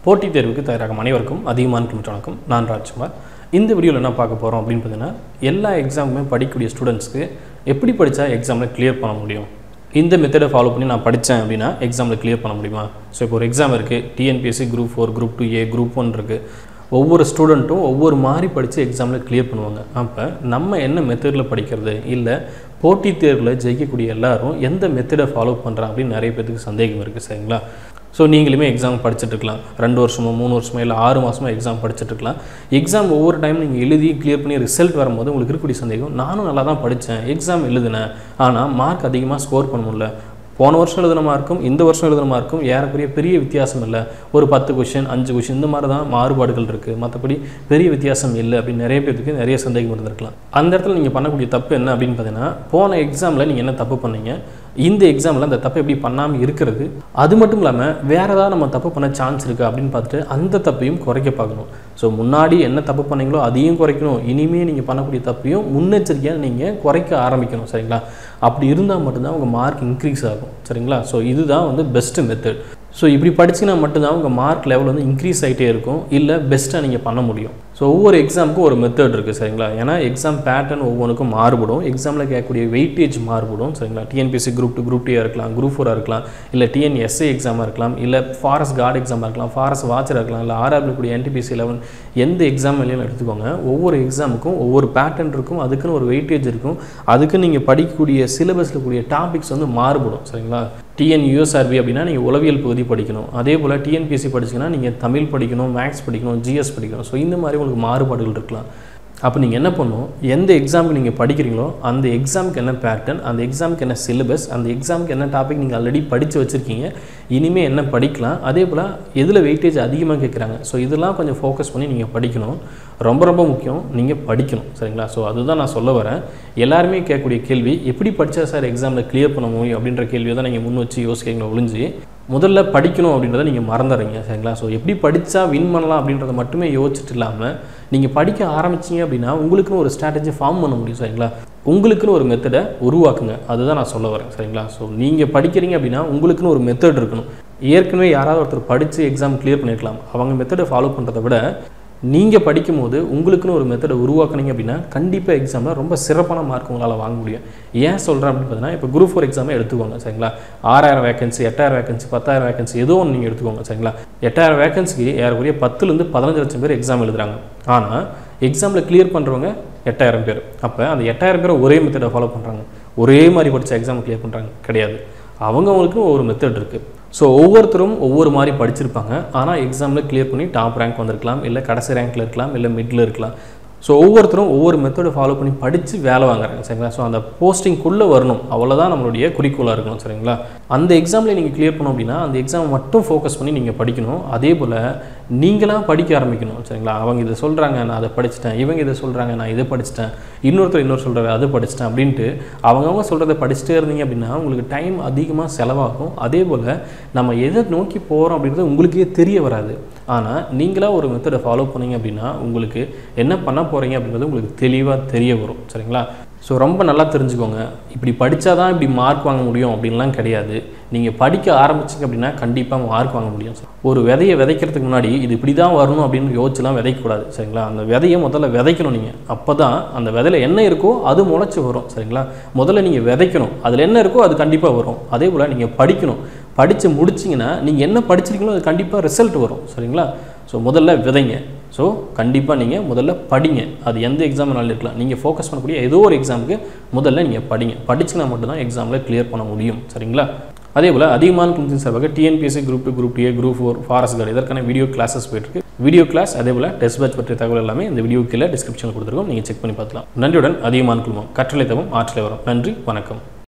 போட்டித் தேர்வுக்கு தயாராகும் அனைவருக்கும் அதிகமான கிலோமீட்டர் வணக்கம் நான் ராஜ்குமார் இந்த வீடியோவில் என்ன பார்க்க போகிறோம் அப்படின்னு பார்த்தீங்கன்னா எல்லா எக்ஸாமுமே படிக்கக்கூடிய ஸ்டூடெண்ட்ஸ்க்கு எப்படி படித்தா எக்ஸாமில் கிளியர் பண்ண முடியும் இந்த மெத்தடை ஃபாலோ பண்ணி நான் படித்தேன் அப்படின்னா எக்ஸாமில் கிளியர் பண்ண முடியுமா ஸோ இப்போ ஒரு எக்ஸாம் இருக்குது TNPSC group four group two A group one இருக்குது ஒவ்வொரு ஸ்டூடெண்ட்டும் ஒவ்வொரு மாதிரி படித்து எக்ஸாமில் கிளியர் பண்ணுவாங்க அப்போ நம்ம என்ன மெத்தடில் படிக்கிறது இல்லை போட்டித் தேர்வில் ஜெயிக்கக்கூடிய எல்லாரும் எந்த மெத்தடை ஃபாலோ பண்ணுறாங்க அப்படின்னு நிறைய பேருக்கு சந்தேகம் இருக்குது சரிங்களா ஸோ நீங்களுமே எக்ஸாம் படிச்சுட்டு இருக்கலாம் ரெண்டு வருஷமோ மூணு வருஷமோ இல்லை ஆறு மாதமோ எக்ஸாம் படிச்சுட்டு இருக்கலாம் எக்ஸாம் ஒவ்வொரு டைம் நீங்கள் எழுதி கிளியர் பண்ணி ரிசல்ட் வரும்போது உங்களுக்கு இருக்கக்கூடிய சந்தேகம் நானும் நல்லா தான் படித்தேன் எக்ஸாம் எழுதினேன் ஆனால் மார்க் அதிகமாக ஸ்கோர் பண்ண முடியல போன வருஷம் எழுதின மார்க்கும் இந்த வருஷம் எழுதின மார்க்கும் ஏறக்குறைய பெரிய வித்தியாசம் இல்லை ஒரு பத்து கொஷின் அஞ்சு கொஷின் இந்த மாதிரி தான் மாறுபாடுகள் இருக்குது மற்றபடி பெரிய வித்தியாசம் இல்லை அப்படின்னு நிறைய பேருக்கு நிறைய சந்தேகம் இருந்திருக்கலாம் அந்த இடத்துல நீங்கள் பண்ணக்கூடிய தப்பு என்ன அப்படின்னு பார்த்தீங்கன்னா போன எக்ஸாமில் நீங்கள் என்ன தப்பு பண்ணீங்க இந்த எக்ஸாமில் அந்த தப்பை எப்படி பண்ணாமல் இருக்கிறது அது மட்டும் இல்லாமல் வேறு ஏதாவது நம்ம தப்பு பண்ண சான்ஸ் இருக்குது அப்படின்னு பார்த்துட்டு அந்த தப்பையும் குறைக்க பார்க்கணும் ஸோ முன்னாடி என்ன தப்பு பண்ணீங்களோ அதையும் குறைக்கணும் இனிமேல் நீங்கள் பண்ணக்கூடிய தப்பையும் முன்னெச்சரிக்கையாக நீங்கள் குறைக்க ஆரம்பிக்கணும் சரிங்களா அப்படி இருந்தால் மட்டும்தான் உங்கள் மார்க் இன்க்ரீஸ் ஆகும் சரிங்களா ஸோ இதுதான் வந்து பெஸ்ட் மெத்தட் ஸோ இப்படி படிச்சிங்கன்னா மட்டும்தான் உங்கள் மார்க் லெவல் வந்து இன்க்ரீஸ் ஆகிட்டே இருக்கும் இல்லை பெஸ்ட்டாக நீங்கள் பண்ண முடியும் ஸோ ஒவ்வொரு எக்ஸாமுக்கும் ஒரு மெத்தட் இருக்குது சரிங்களா ஏன்னா எக்ஸாம் பேட்டர்ன் ஒவ்வொன்றுக்கும் மாறுபடும் எக்ஸாமில் கேட்கக்கூடிய வெயிட்டேஜ் மாறுபடும் சரிங்களா TNPSC group two group two இருக்கலாம் குரூப் ஃபோராக இருக்கலாம் இல்லை டிஎன்எஸ்ஏ எக்ஸாமாக இருக்கலாம் இல்லை ஃபாரஸ்ட் கார்டு எக்ஸாமாக இருக்கலாம் ஃபாரஸ்ட் வாட்சராக இருக்கலாம் இல்லை ஆர்ஆர்பில் கூடிய என்டிபிசி லெவன் எந்த எக்ஸாம் வேலையும் எடுத்துக்கோங்க ஒவ்வொரு எக்ஸாமுக்கும் ஒவ்வொரு பேட்டர்ன் இருக்கும் அதுக்குன்னு ஒரு வெயிட்டேஜ் இருக்கும் அதுக்கு நீங்கள் படிக்கக்கூடிய சிலபஸில் கூடிய டாபிக்ஸ் வந்து மாறுபடும் சரிங்களா டிஎன் யூஎஸ்ஆர்பி அப்படின்னா நீங்கள் உளவியல் பகுதி படிக்கணும் அதே போல் டிஎன்பிஎஸ்சி படிச்சிங்கன்னா நீங்கள் தமிழ் படிக்கணும் மேக்ஸ் படிக்கணும் ஜிஎஸ் படிக்கணும் ஸோ இந்த மாதிரி உங்களுக்கு மாறுபாடுகள் இருக்கலாம் அப்போ நீங்கள் என்ன பண்ணணும் எந்த எக்ஸாமுக்கு நீங்கள் படிக்கிறீங்களோ அந்த எக்ஸாமுக்கு என்ன பேட்டர்ன் அந்த எக்ஸாமுக்கு என்ன சிலபஸ் அந்த எக்ஸாமுக்கு என்ன டாபிக் நீங்கள் ஆல்ரெடி படித்து வச்சுருக்கீங்க இனிமேல் என்ன படிக்கலாம் அதே போல் எதில் வெயிட்டேஜ் அதிகமாக கேட்குறாங்க ஸோ இதெல்லாம் கொஞ்சம் ஃபோக்கஸ் பண்ணி நீங்கள் படிக்கணும் ரொம்ப ரொம்ப முக்கியம் நீங்கள் படிக்கணும் சரிங்களா ஸோ அதுதான் நான் சொல்ல வரேன் எல்லாருமே கேட்கக்கூடிய கேள்வி எப்படி படித்தா சார் எக்ஸாமில் கிளியர் பண்ண முடியும் அப்படின்ற கேள்வியை தான் நீங்கள் முன் வச்சு யோசிக்கிறீங்களா ஒழிஞ்சு முதல்ல படிக்கணும் அப்படின்றத நீங்கள் மறந்துடுறீங்க சரிங்களா ஸோ எப்படி படித்தா வின் பண்ணலாம் அப்படின்றத மட்டுமே யோசிச்சுட்டு இல்லாமல் நீங்கள் படிக்க ஆரம்பிச்சிங்க அப்படின்னா உங்களுக்குன்னு ஒரு ஸ்ட்ராட்டஜி ஃபார்ம் பண்ண முடியும் சரிங்களா உங்களுக்குன்னு ஒரு மெத்தடை உருவாக்குங்க அதுதான் நான் சொல்ல வரேன் சரிங்களா ஸோ நீங்கள் படிக்கிறீங்க அப்படின்னா உங்களுக்குன்னு ஒரு மெத்தட் இருக்கணும் ஏற்கனவே யாராவது ஒருத்தர் படித்து எக்ஸாம் கிளியர் பண்ணியிருக்கலாம் அவங்க மெத்தடை ஃபாலோ பண்ணுறதை விட நீங்கள் படிக்கும்போது உங்களுக்குன்னு ஒரு மெத்தடை உருவாக்குனீங்க அப்படின்னா கண்டிப்பாக எக்ஸாமில் ரொம்ப சிறப்பான மார்க் உங்களால் வாங்க முடியும் ஏன் சொல்கிறேன் அப்படின்னு பார்த்தீங்கன்னா இப்போ குரூப் ஃபோர் எக்ஸாமே எடுத்துக்கோங்க சரிங்களா ஆறாயிரம் வேகன்சி எட்டாயிரம் வேகன்சி பத்தாயிரம் வேகன்சி ஏதோ ஒன்று நீங்கள் எடுத்துக்கோங்க சரிங்களா எட்டாயிரம் வேகன்சிக்கு ஏறக்குறைய பத்துலேருந்து பதினஞ்சு லட்சம் பேர் எக்ஸாம் எழுதுறாங்க ஆனால் எக்ஸாமில் கிளியர் பண்ணுறவங்க எட்டாயிரம் பேர் அப்போ அந்த எட்டாயிரம் பேரை ஒரே மெத்தடை ஃபாலோ பண்ணுறாங்க ஒரே மாதிரி படித்த எக்ஸாம் கிளியர் பண்ணுறாங்க கிடையாது அவங்கவுங்களுக்கு ஒரு மெத்தட் இருக்குது ஸோ ஒவ்வொருத்தரும் ஒவ்வொரு மாதிரி படிச்சிருப்பாங்க ஆனால் எக்ஸாமில் கிளியர் பண்ணி டாப் ரேங்க் வந்திருக்கலாம் இல்லை கடைசி ரேங்க்கில் இருக்கலாம் இல்லை மிடில் இருக்கலாம் ஸோ ஒவ்வொருத்தரும் ஒவ்வொரு மெத்தடை ஃபாலோ பண்ணி படித்து வேலை வாங்குறாங்க சரிங்களா ஸோ அந்த போஸ்டிங்குள்ளே வரணும் அவ்வளோதான் நம்மளுடைய குறிக்கோளாக இருக்கணும் சரிங்களா அந்த எக்ஸாமில் நீங்கள் கிளியர் பண்ணோம் அப்படின்னா அந்த எக்ஸாம் மட்டும் ஃபோக்கஸ் பண்ணி நீங்கள் படிக்கணும் அதே போல் நீங்களாக படிக்க ஆரம்பிக்கணும் சரிங்களா அவங்க இதை சொல்கிறாங்க நான் அதை படிச்சிட்டேன் இவங்க இதை சொல்கிறாங்க நான் இதை படிச்சிட்டேன் இன்னொருத்தர் இன்னொரு சொல்கிறாரு அதை படிச்சிட்டேன் அப்படின்ட்டு அவங்கவுங்க சொல்கிறத படிச்சுட்டே இருந்தீங்க அப்படின்னா உங்களுக்கு டைம் அதிகமாக செலவாகும் அதே போல் நம்ம எதை நோக்கி போகிறோம் அப்படின்றது உங்களுக்கே தெரிய வராது ஆனால் நீங்களாக ஒரு மெத்தடை ஃபாலோ பண்ணீங்க அப்படின்னா உங்களுக்கு என்ன பண்ண போகிறீங்க அப்படின்றது உங்களுக்கு தெளிவாக தெரிய வரும் சரிங்களா ஸோ ரொம்ப நல்லா தெரிஞ்சுக்கோங்க இப்படி படித்தா தான் இப்படி மார்க் வாங்க முடியும் அப்படின்லாம் கிடையாது நீங்கள் படிக்க ஆரம்பிச்சிங்க அப்படின்னா கண்டிப்பாக மார்க் வாங்க முடியும் ஒரு விதையை விதைக்கிறதுக்கு முன்னாடி இது இப்படி தான் வரணும் அப்படின்னு யோசிச்சுலாம் விதைக்கக்கூடாது சரிங்களா அந்த விதையை முதல்ல விதைக்கணும் நீங்கள் அப்போ தான் அந்த விதையில் என்ன இருக்கோ அது முளைச்சி வரும் சரிங்களா முதல்ல நீங்கள் விதைக்கணும் அதில் என்ன இருக்கோ அது கண்டிப்பாக வரும் அதே போல் நீங்கள் படிக்கணும் படித்து முடிச்சிங்கன்னா நீங்கள் என்ன படிச்சிருக்கீங்களோ அது கண்டிப்பாக ரிசல்ட் வரும் சரிங்களா ஸோ முதல்ல விதைங்க ஸோ கண்டிப்பாக நீங்கள் முதல்ல படிங்க அது எந்த எக்ஸாம் வேணாலும் இருக்கலாம் நீங்கள் ஃபோக்கஸ் பண்ணக்கூடிய ஏதோ ஒரு எக்ஸாமுக்கு முதல்ல நீங்கள் படிங்க படிச்சுனா மட்டும்தான் எக்ஸாமில் கிளியர் பண்ண முடியும் சரிங்களா அதே போல் அதிகமான குழுத்தின் சார்பாக TNPSC group two group A group four forest guard இதற்கான வீடியோ கிளாஸஸ் போயிட்டுருக்கு வீடியோ கிளாஸ் அதே போல் டெஸ்ட் பேட்ச் பற்றிய தகவல் எல்லாமே இந்த வீடியோ கீழே டிஸ்கிரிப்ஷனில் கொடுத்துருக்கோம் நீங்கள் செக் பண்ணி பார்க்கலாம் நன்றியுடன் அதிகமான குழுமம் கற்றலை தவும் ஆற்றலை வரும் நன்றி வணக்கம்